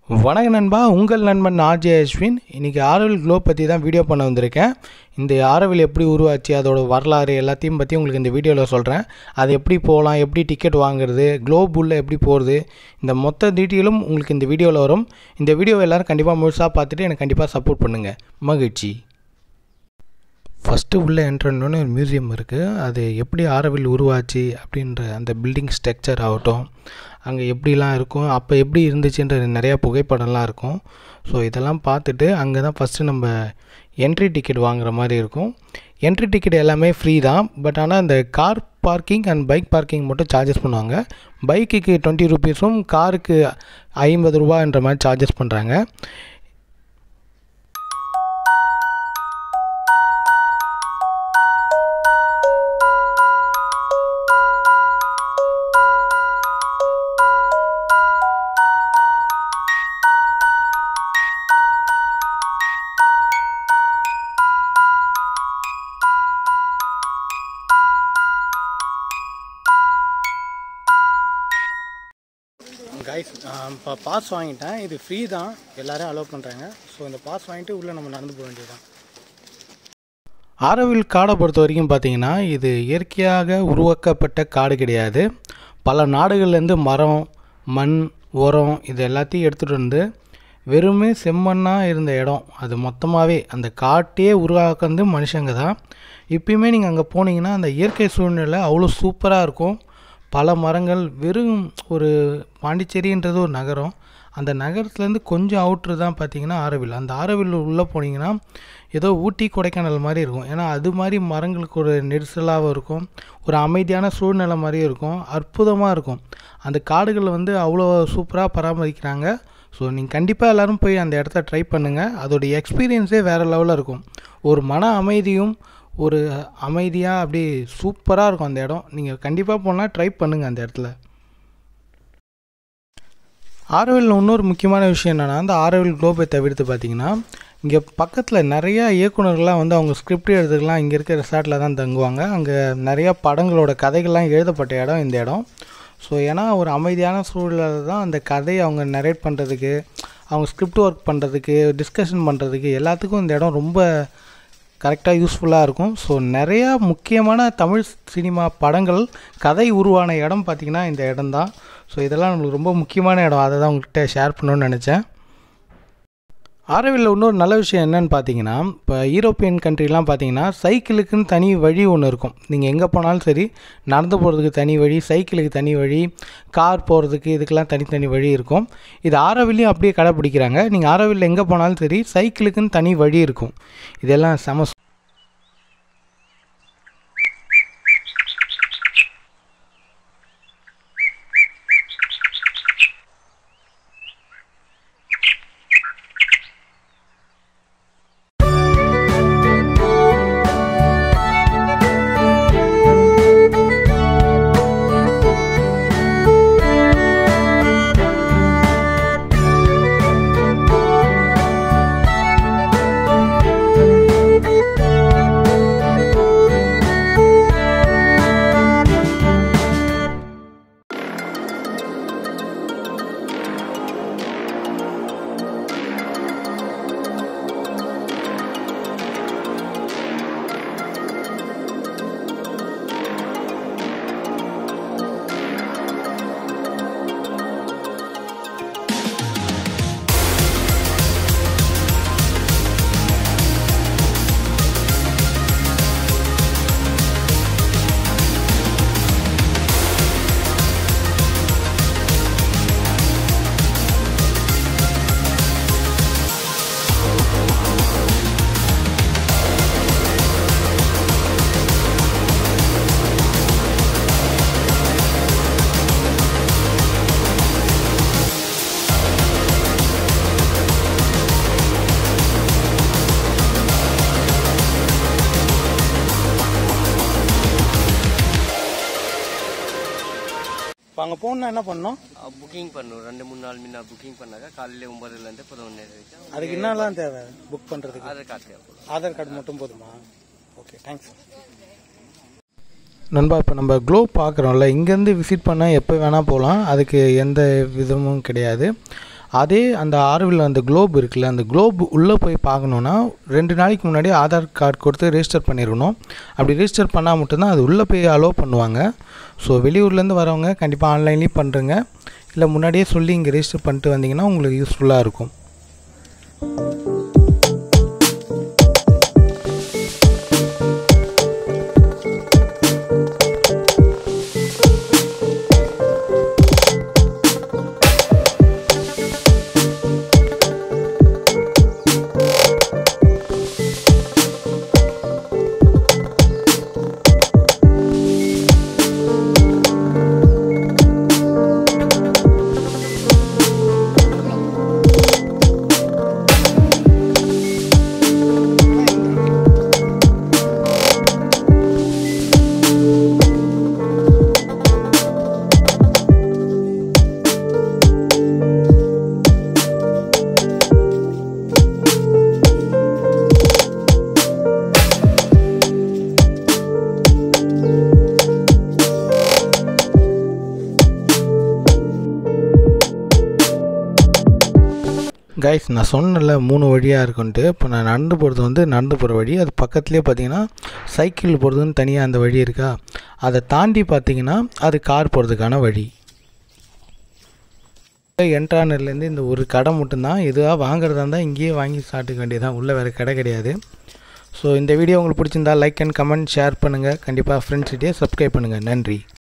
வணக்கம் நண்பா உங்கள் நண்பன் ஆர்ஜே அஸ்வின் இன்றைக்கி ஆரவில் க்ளோ பற்றி தான் வீடியோ பண்ண வந்திருக்கேன் இந்த ஆரவில் எப்படி உருவாச்சு அதோட வரலாறு எல்லாத்தையும் பற்றி உங்களுக்கு இந்த வீடியோவில் சொல்கிறேன் அது எப்படி போகலாம் எப்படி டிக்கெட் வாங்குறது க்ளோப் உள்ள எப்படி போகிறது இந்த மொத்த டீட்டெயிலும் உங்களுக்கு இந்த வீடியோவில் வரும் இந்த வீடியோவை எல்லோரும் கண்டிப்பாக முழுசாக பார்த்துட்டு எனக்கு கண்டிப்பாக சப்போர்ட் பண்ணுங்கள் மகிழ்ச்சி ஃபஸ்ட்டு உள்ளே என்ட்ரனோன்னு ஒரு மியூசியம் இருக்குது அது எப்படி ஆரவில் உருவாச்சு அப்படின்ற அந்த பில்டிங் ஸ்ட்ரக்சர் ஆகட்டும் அங்கே எப்படிலாம் இருக்கும் அப்போ எப்படி இருந்துச்சுன்ற நிறையா புகைப்படம்லாம் இருக்கும் ஸோ இதெல்லாம் பார்த்துட்டு அங்கே தான் ஃபஸ்ட்டு நம்ம என்ட்ரி டிக்கெட் வாங்குற மாதிரி இருக்கும் என்ட்ரி டிக்கெட் எல்லாமே ஃப்ரீ தான் பட் ஆனால் அந்த car parking and bike parking மட்டும் சார்ஜஸ் பண்ணுவாங்க பைக்குக்கு டுவெண்ட்டி ருபீஸும் காருக்கு ஐம்பது ரூபான்ற மாதிரி சார்ஜஸ் பண்ணுறாங்க கைஸ் இப்போ பாஸ் வாங்கிட்டேன் இது ஃப்ரீ தான் எல்லோரும் அலோவ் பண்ணுறாங்க ஸோ இந்த பாஸ் வாங்கிட்டு உள்ளே நம்ம நடந்து போக வேண்டியதுதான் ஆரவில் காடை பொறுத்த வரைக்கும் பார்த்தீங்கன்னா இது இயற்கையாக உருவாக்கப்பட்ட காடு கிடையாது பல நாடுகள்லேருந்து மரம் மண் உரம் இது எல்லாத்தையும் எடுத்துகிட்டு வந்து வெறுமே செம்மண்ணாக இருந்த இடம் அது மொத்தமாகவே அந்த காட்டையே உருவாக்குறது மனுஷங்க தான் இப்பயுமே நீங்கள் அங்கே போனீங்கன்னா அந்த இயற்கை சூழ்நிலை அவ்வளோ சூப்பராக இருக்கும் பல மரங்கள் வெறும் ஒரு பாண்டிச்சேரின்றது ஒரு நகரம் அந்த நகரத்துலேருந்து கொஞ்சம் அவுட்ரு தான் பார்த்தீங்கன்னா ஆரவில் அந்த ஆரவில் உள்ளே போனீங்கன்னா ஏதோ ஊட்டி கொடைக்கானல் மாதிரி இருக்கும் ஏன்னா அது மாதிரி மரங்களுக்கு ஒரு நெரிசலாகவும் இருக்கும் ஒரு அமைதியான சூழ்நிலை மாதிரியும் இருக்கும் அற்புதமாக இருக்கும் அந்த காடுகள் வந்து அவ்வளோ சூப்பராக பராமரிக்கிறாங்க ஸோ நீங்கள் கண்டிப்பாக எல்லோரும் போய் அந்த இடத்த ட்ரை பண்ணுங்கள் அதோடைய எக்ஸ்பீரியன்ஸே வேறு லெவலில் இருக்கும் ஒரு மன அமைதியும் ஒரு அமைதியாக அப்படி சூப்பராக இருக்கும் அந்த இடம் நீங்கள் கண்டிப்பாக போனால் ட்ரை பண்ணுங்கள் அந்த இடத்துல ஆரோவில் இன்னொரு முக்கியமான விஷயம் என்னென்னா அந்த ஆரோவில் குளோபை தவிர்த்து பார்த்தீங்கன்னா இங்கே பக்கத்தில் நிறையா இயக்குநர்கள்லாம் வந்து அவங்க ஸ்கிரிப்ட் எழுதுறதுலாம் இங்கே இருக்க ரெசார்ட்டில் தான் தங்குவாங்க அங்கே நிறையா படங்களோட கதைகள்லாம் எழுதப்பட்ட இடம் இந்த இடம் ஸோ ஏன்னா ஒரு அமைதியான சூழலில் தான் அந்த கதையை அவங்க நரேட் பண்ணுறதுக்கு அவங்க ஸ்கிரிப்ட் ஒர்க் பண்ணுறதுக்கு டிஸ்கஷன் பண்ணுறதுக்கு எல்லாத்துக்கும் இந்த இடம் ரொம்ப கரெக்டாக யூஸ்ஃபுல்லாக இருக்கும் ஸோ நிறையா முக்கியமான தமிழ் சினிமா படங்கள் கதை உருவான இடம் பார்த்திங்கன்னா இந்த இடம் தான் ஸோ இதெல்லாம் நம்மளுக்கு ரொம்ப முக்கியமான இடம் அதை தான் உங்கள்கிட்ட ஷேர் பண்ணணும்னு நினச்சேன் ஆரவில்ல இன்னொரு நல்ல விஷயம் என்னன்னு பார்த்தீங்கன்னா இப்போ யூரோப்பியன் கண்ட்ரிலாம் பார்த்தீங்கன்னா சைக்கிளுக்குன்னு தனி வழி ஒன்று இருக்கும் நீங்கள் எங்கே போனாலும் சரி நடந்து போகிறதுக்கு தனி வழி சைக்கிளுக்கு தனி வழி கார் போகிறதுக்கு இதுக்கெல்லாம் தனித்தனி வழி இருக்கும் இது ஆரவிலையும் அப்படியே கடைப்பிடிக்கிறாங்க நீங்கள் ஆரவில்ல எங்கே போனாலும் சரி சைக்கிளுக்குன்னு தனி வழி இருக்கும் இதெல்லாம் செம இப்போ அங்கே போகணுன்னா என்ன பண்ணணும் புக்கிங் பண்ணும் ரெண்டு மூணு நாள் முன்ன புக்கிங் பண்ணாக்க காலையில ஒன்பதுலேருந்து பதினொன்று வரைக்கும் அதுக்கு என்னலாம் தேவை புக் பண்ணுறதுக்கு ஆதார் கார்டு தேவைப்படும் ஆதார் கார்டு மட்டும் போதுமா ஓகே தேங்க்ஸ் நண்பா இப்போ நம்ம க்ளோ பார்க்குறோம்ல இங்கேருந்து விசிட் பண்ணால் எப்போ வேணால் போகலாம் அதுக்கு எந்த விதமும் கிடையாது அதே அந்த ஆர்வில் அந்த குளோப் இருக்குல்ல அந்த குளோப் உள்ளே போய் பார்க்கணுன்னா ரெண்டு நாளைக்கு முன்னாடி ஆதார் கார்டு கொடுத்து ரெஜிஸ்டர் பண்ணியிருக்கணும் அப்படி ரெஜிஸ்டர் பண்ணால் மட்டும்தான் அது உள்ளே போய் அலோவ் பண்ணுவாங்க ஸோ வெளியூர்லேருந்து வரவங்க கண்டிப்பாக ஆன்லைன்லேயும் பண்ணுறங்க இல்லை முன்னாடியே சொல்லி இங்கே ரெஜிஸ்டர் பண்ணிட்டு வந்தீங்கன்னா உங்களுக்கு யூஸ்ஃபுல்லாக இருக்கும் கைஸ் நான் சொன்னல மூணு வழியாக இருக்குன்ட்டு இப்போ நான் நடந்து போகிறது வந்து நடந்து போகிற வழி அது பக்கத்துலேயே பார்த்தீங்கன்னா சைக்கிள் போகிறதுன்னு தனியாக அந்த வழி இருக்கா அதை தாண்டி பார்த்தீங்கன்னா அது கார் போகிறதுக்கான வழி என்ட்ரானர்லேருந்து இந்த ஒரு கடை மட்டும்தான் எதுவாக வாங்குறதா இருந்தால் இங்கேயே வாங்கி சாப்பிட்டுக்க வேண்டியதான் உள்ளே வேறு கடை கிடையாது ஸோ இந்த வீடியோ உங்களுக்கு பிடிச்சிருந்தா லைக் அண்ட் கமெண்ட் ஷேர் பண்ணுங்கள் கண்டிப்பாக ஃப்ரெண்ட்ஸ்கிட்டே சப்ஸ்கிரைப் பண்ணுங்கள் நன்றி